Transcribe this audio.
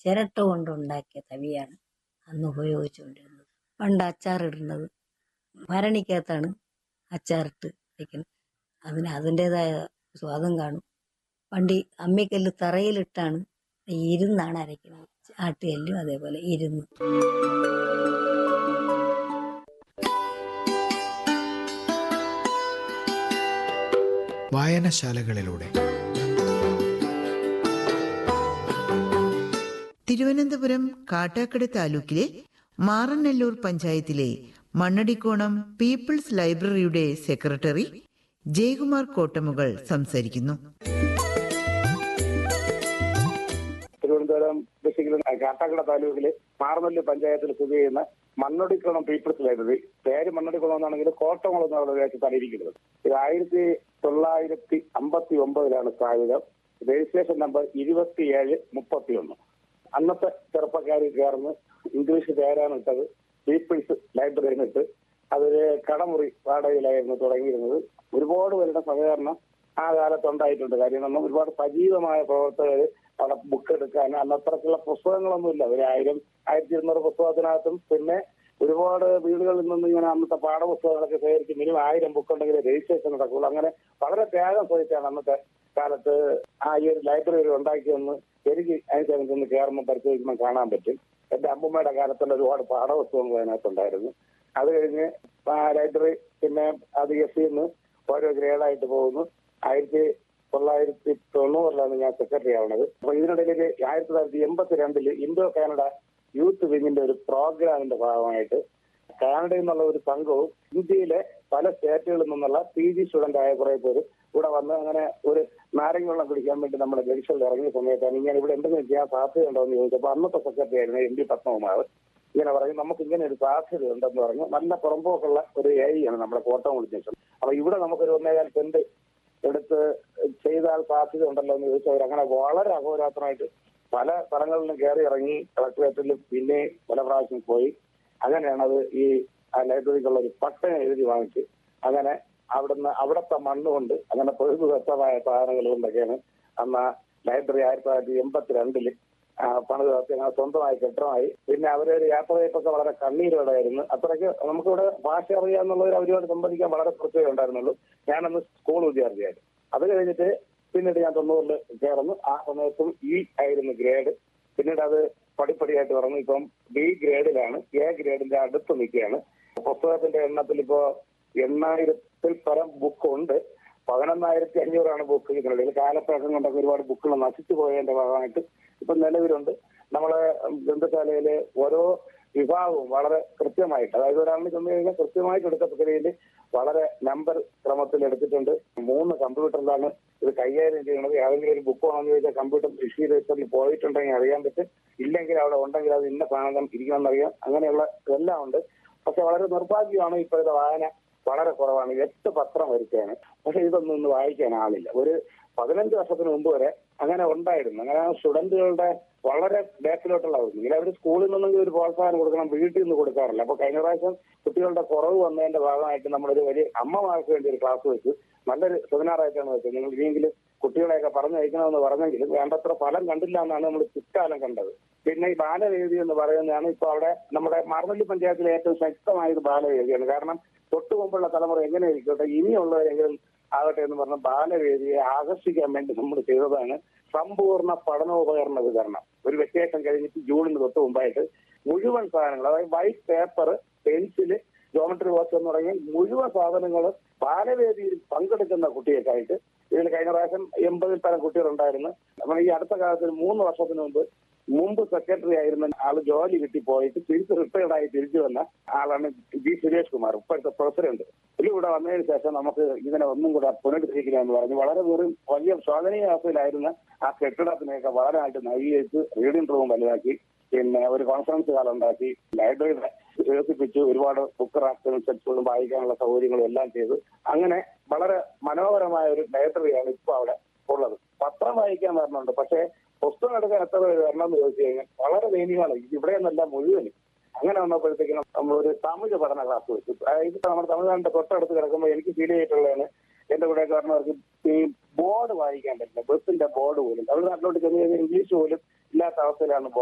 ചിരട്ട കൊണ്ടുണ്ടാക്കിയ തവിയാണ് അന്ന് ഉപയോഗിച്ചുകൊണ്ടിരുന്നത് പണ്ട് അച്ചാറിടുന്നത് ഭരണിക്കകത്താണ് അച്ചാറിട്ട് വയ്ക്കുന്നത് അതിന് അതിൻ്റെതായ സ്വാദം കാണും പണ്ട് ഈ അമ്മിക്കല്ല് തറയിലിട്ടാണ് ഇരുന്നാണ് അരയ്ക്കുന്നത് ആട്ടുകല്ലും അതേപോലെ ഇരുന്ന് വായനശാലകളിലൂടെ തിരുവനന്തപുരം കാട്ടാക്കട് താലൂക്കിലെ മാറനല്ലൂർ പഞ്ചായത്തിലെ മണ്ണടിക്കോണം പീപ്പിൾസ് ലൈബ്രറിയുടെ സെക്രട്ടറി ജയകുമാർ കോട്ടമുകൾ സംസാരിക്കുന്നു തിരുവനന്തപുരം ഡിസ്ട്രിക്റ്റിലെ കാട്ടാക്കട താലൂക്കിലെ മാറനല്ലി പഞ്ചായത്തിൽ സ്ഥിതി ചെയ്യുന്ന മണ്ണൊടിക്കുളം പീപ്പിൾസ് ലൈബ്രറി പേര് മണ്ണൊടിക്കുളം എന്നാണെങ്കിൽ കോട്ടമുളം എന്നുള്ള ദേശത്താണ് ഇരിക്കുന്നത് ഇത് ആയിരത്തി തൊള്ളായിരത്തി അമ്പത്തി ഒമ്പതിലാണ് സ്ഥാപിതം രജിസ്ട്രേഷൻ നമ്പർ ഇരുപത്തിയേഴ് മുപ്പത്തി ഒന്ന് അന്നത്തെ ചെറുപ്പക്കാർ ചേർന്ന് ഇംഗ്ലീഷ് പേരാണ് ഇട്ടത് പീപ്പിൾസ് ലൈബ്രറി ഇട്ട് അതൊരു കടമുറി വാടകയിലായിരുന്നു തുടങ്ങിയിരുന്നത് ഒരുപാട് പേരുടെ സഹകരണം ആ കാലത്ത് ഉണ്ടായിട്ടുണ്ട് കാര്യം നമ്മൾ ഒരുപാട് സജീവമായ പ്രവർത്തകർ അവിടെ ബുക്ക് എടുക്കാൻ അന്നത്രക്കുള്ള പുസ്തകങ്ങളൊന്നുമില്ല ഒരു ആയിരം ആയിരത്തി ഇരുന്നൂറ് പുസ്തകത്തിനകത്തും പിന്നെ ഒരുപാട് വീടുകളിൽ നിന്ന് ഇങ്ങനെ അന്നത്തെ പാഠപുസ്തകങ്ങളൊക്കെ ശേഖരിച്ച് മിനിമം ആയിരം ബുക്ക് ഉണ്ടെങ്കിൽ രജിസ്ട്രേഷൻ നടക്കുള്ളൂ അങ്ങനെ വളരെ ത്യാഗം സഹിച്ചാണ് അന്നത്തെ കാലത്ത് ആ ഈ ഒരു ലൈബ്രറി ഉണ്ടാക്കിയെന്ന് എനിക്ക് അതിനകത്ത് ഒന്ന് കയറുമ്പോൾ പരിശോധിക്കുമ്പോൾ കാണാൻ പറ്റും എന്റെ അമ്മൂമ്മയുടെ കാലത്തുള്ള ഒരുപാട് പാഠപുസ്തകങ്ങൾ അതിനകത്തുണ്ടായിരുന്നു അത് കഴിഞ്ഞ് ആ ലൈബ്രറി പിന്നെ അത് എസ് സിന്ന് ഓരോ ഗ്രേഡായിട്ട് പോകുന്നു ആയിരത്തി തൊള്ളായിരത്തി തൊണ്ണൂറിലാണ് ഞാൻ സെക്രട്ടറി ആവുന്നത് അപ്പൊ ഇതിനിടയിൽ ആയിരത്തി തൊള്ളായിരത്തി എൺപത്തിരണ്ടില് ഇന്തോ കാനഡ യൂത്ത് വിങ്ങിന്റെ ഒരു പ്രോഗ്രാമിന്റെ ഭാഗമായിട്ട് കാനഡയിൽ നിന്നുള്ള ഒരു സംഘവും ഇന്ത്യയിലെ പല സ്റ്റേറ്റുകളിൽ നിന്നുള്ള പി ജി സ്റ്റുഡന്റ് ആയ കുറെ പേര് ഇവിടെ വന്ന് അങ്ങനെ ഒരു നാരങ്ങ വെള്ളം കുടിക്കാൻ വേണ്ടി നമ്മുടെ ജംഗ്ഷനിൽ ഇറങ്ങിയ സമയത്താണ് ഇങ്ങനെ ഇവിടെ എന്തെങ്കിലും ചെയ്യാൻ സാധ്യതയുണ്ടോ എന്ന് ചോദിച്ചപ്പോൾ അന്നത്തെ സെക്രട്ടറി ആയിരുന്നു എം പി പത്മകുമാർ ഇങ്ങനെ പറഞ്ഞു നമുക്ക് ഇങ്ങനെ ഒരു സാധ്യത ഉണ്ടെന്ന് പറഞ്ഞു നല്ല പുറമ്പോക്കുള്ള ഒരു ഏ ആണ് നമ്മുടെ കോട്ടം ജംഗ്ഷൻ അപ്പൊ ഇവിടെ നമുക്കൊരു ഒന്നേകാൽ സെന്റ് എടുത്ത് ചെയ്താൽ സാധ്യത ഉണ്ടല്ലോ എന്ന് ചോദിച്ചവർ അങ്ങനെ വളരെ അഹോരാത്രമായിട്ട് പല സ്ഥലങ്ങളിലും കയറി ഇറങ്ങി കളക്ടറേറ്റിൽ പിന്നെ പല പ്രാവശ്യം പോയി അങ്ങനെയാണ് അത് ഈ ആ ലൈബ്രറിക്കുള്ള ഒരു പട്ടയം എഴുതി വാങ്ങിച്ച് അങ്ങനെ അവിടുന്ന് അവിടുത്തെ മണ്ണ് കൊണ്ട് അങ്ങനെ പ്രകൃതിദത്തമായ സാധനങ്ങൾ കൊണ്ടൊക്കെയാണ് അന്ന് ആ ലൈബ്രറി ആയിരത്തി തൊള്ളായിരത്തി എൺപത്തിരണ്ടില് പണിത് നിർത്തി അങ്ങനെ സ്വന്തമായി കെട്ടിടമായി പിന്നെ അവരൊരു യാത്രയപ്പൊക്കെ വളരെ കണ്ണീരോടായിരുന്നു അത്രയ്ക്ക് നമുക്കിവിടെ ഭാഷ അറിയാന്നുള്ളവർ അവരുമായിട്ട് സംബന്ധിക്കാൻ വളരെ കുറച്ചേ ഉണ്ടായിരുന്നുള്ളൂ ഞാനന്ന് സ്കൂൾ വിദ്യാർത്ഥിയായിരുന്നു അത് കഴിഞ്ഞിട്ട് പിന്നീട് ഞാൻ തൊണ്ണൂറിൽ ചേർന്നു ആ സമയത്തും ഇ ആയിരുന്നു ഗ്രേഡ് പിന്നീട് അത് പടിപ്പടിയായിട്ട് പറഞ്ഞു ഇപ്പം ബി ഗ്രേഡിലാണ് എ ഗ്രേഡിന്റെ അടുത്ത് നിൽക്കുകയാണ് പുസ്തകത്തിന്റെ എണ്ണത്തിൽ ഇപ്പോ എണ്ണായിരത്തിൽ പരം ബുക്ക് ഉണ്ട് പതിനൊന്നായിരത്തി അഞ്ഞൂറാണ് ബുക്ക് ഇതിനിടയിൽ കാലപ്പഴക്കം കൊണ്ടൊക്കെ ഒരുപാട് ബുക്കുകൾ നശിച്ചു പോയതിന്റെ ഭാഗമായിട്ട് ഇപ്പൊ നിലവിലുണ്ട് നമ്മളെ ഗ്രന്ഥശാലയിലെ ഓരോ വിഭാഗവും വളരെ കൃത്യമായിട്ട് അതായത് ഒരാളിന് ചെന്ന് കഴിഞ്ഞാൽ കൃത്യമായിട്ട് എടുത്ത പ്രക്രിയയിൽ വളരെ നമ്പർ ക്രമത്തിൽ എടുത്തിട്ടുണ്ട് മൂന്ന് കമ്പ്യൂട്ടറിലാണ് ഇത് കൈകാര്യം ചെയ്യുന്നത് ഏതെങ്കിലും ഒരു ബുക്ക് വേണമെന്ന് ചോദിച്ചാൽ കമ്പ്യൂട്ടർ കൃഷി രജിസ്റ്ററിൽ പോയിട്ടുണ്ടെങ്കിൽ അറിയാൻ പറ്റും ഇല്ലെങ്കിൽ അവിടെ ഉണ്ടെങ്കിൽ അത് ഇന്ന സാധനം ഇരിക്കണമെന്നറിയാം അങ്ങനെയുള്ള എല്ലാം ഉണ്ട് പക്ഷെ വളരെ നിർഭാഗ്യമാണ് ഇപ്പോഴത്തെ വായന വളരെ കുറവാണ് എട്ട് പത്രം വരുത്തുകയാണ് പക്ഷെ ഇതൊന്നും ഇന്ന് വായിക്കാൻ ആളില്ല ഒരു പതിനഞ്ച് വർഷത്തിന് മുമ്പ് വരെ അങ്ങനെ ഉണ്ടായിരുന്നു അങ്ങനെ സ്റ്റുഡന്റുകളുടെ വളരെ ബാക്കിലോട്ടുള്ള ഇല്ലെങ്കിൽ അവർ സ്കൂളിൽ നിന്നെങ്കിൽ ഒരു പ്രോത്സാഹനം കൊടുക്കണം വീട്ടിൽ നിന്ന് കൊടുക്കാറില്ല അപ്പൊ കഴിഞ്ഞ പ്രാവശ്യം കുട്ടികളുടെ കുറവ് വന്നതിന്റെ ഭാഗമായിട്ട് നമ്മളൊരു വലിയ അമ്മമാർക്ക് വേണ്ടി ഒരു ക്ലാസ് വെച്ച് നല്ലൊരു സെമിനാറായിട്ടാണ് വെച്ചത് നിങ്ങൾ ഇനിയെങ്കിലും കുട്ടികളെയൊക്കെ പറഞ്ഞയക്കണമെന്ന് പറഞ്ഞെങ്കിലും വേണ്ടത്ര ഫലം കണ്ടില്ല എന്നാണ് നമ്മൾ പിൽക്കാലം കണ്ടത് പിന്നെ ഈ ബാലവേദി എന്ന് പറയുന്നതാണ് ഇപ്പൊ അവിടെ നമ്മുടെ മാർമല്ലി പഞ്ചായത്തിലെ ഏറ്റവും ശക്തമായ ഒരു ബാലവേദിയാണ് കാരണം തൊട്ടു മുമ്പുള്ള തലമുറ എങ്ങനെ ഇരിക്കട്ടെ ഇനിയുള്ളവരെങ്കിലും ആകട്ടെ എന്ന് പറഞ്ഞ ബാലവേദിയെ ആകർഷിക്കാൻ വേണ്ടി നമ്മൾ ചെയ്തതാണ് സമ്പൂർണ്ണ പഠനോപകരണ വിതരണം ഒരു വെക്കേഷൻ കഴിഞ്ഞിട്ട് ജൂണിന് തൊട്ട് മുമ്പായിട്ട് മുഴുവൻ സാധനങ്ങൾ അതായത് white paper pencil geometry box എന്ന് തുടങ്ങി മുഴുവൻ സാധനങ്ങളും ബാലവേദിയിൽ പങ്കെടുക്കുന്ന കുട്ടികൾക്കായിട്ട് ഇതിൽ കഴിഞ്ഞ പ്രാവശ്യം എൺപതിൽ പരം കുട്ടികളുണ്ടായിരുന്നു നമ്മൾ ഈ അടുത്ത കാലത്ത് ഒരു മൂന്ന് വർഷത്തിന് മുമ്പ് മുമ്പ് സെക്രട്ടറി ആയിരുന്ന ആള് ജോലി കിട്ടി പോയിട്ട് തിരിച്ച് റിട്ടയർഡ് ആയി തിരിച്ചു വന്ന ആളാണ് ജി സുരേഷ് കുമാർ ഇപ്പോഴത്തെ പ്രസിഡന്റ് പുള്ളി ഇവിടെ വന്നതിന് ശേഷം നമുക്ക് ഇതിനെ ഒന്നും കൂടെ പുനരുദ്ധരിക്കുക എന്ന് പറഞ്ഞു വളരെ വെറും വലിയ ശോധനീയ അവസ്ഥയിലായിരുന്ന ആ കെട്ടിടത്തിനെയൊക്കെ വളരെയായിട്ട് നവീകരിച്ച് റീഡിംഗ് റൂം വലുതാക്കി പിന്നെ ഒരു കോൺഫറൻസ് ഹാൾ ഉണ്ടാക്കി ലൈബ്രറി വികസിപ്പിച്ചു ഒരുപാട് ബുക്ക് റാഫ്റ്റുകളും സെറ്റ്സുകളും വായിക്കാനുള്ള സൗകര്യങ്ങളും എല്ലാം ചെയ്തു അങ്ങനെ വളരെ മനോഹരമായ ഒരു ലൈബ്രറിയാണ് ഇപ്പൊ അവിടെ ഉള്ളത് പത്രം വായിക്കാൻ വരണുണ്ട് പക്ഷേ പുസ്തകം എടുക്കാൻ എത്ര പേര് വരണം എന്ന് ചോദിച്ചു കഴിഞ്ഞാൽ വളരെ ദയനീയമാണ് ഇവിടെ നിന്നല്ല മുഴുവനും അങ്ങനെ വന്നപ്പോഴത്തേക്കും നമ്മൾ ഒരു തമിഴ് പഠന ക്ലാസ് വെച്ചു അതായത് നമ്മുടെ തമിഴ്നാടിന്റെ തൊട്ടടുത്ത് കിടക്കുമ്പോൾ എനിക്ക് ഫീൽ ചെയ്തിട്ടുള്ളതാണ് എന്റെ കൂടെ കാരണവർക്ക് ഈ ബോർഡ് വായിക്കാൻ പറ്റില്ല ബസ്സിന്റെ ബോർഡ് പോലും തമിഴ്നാട്ടിലോട്ട് ചെന്ന് കഴിഞ്ഞാൽ ഇംഗ്ലീഷ് പോലും ഇല്ലാത്ത അവസ്ഥയിലാണ്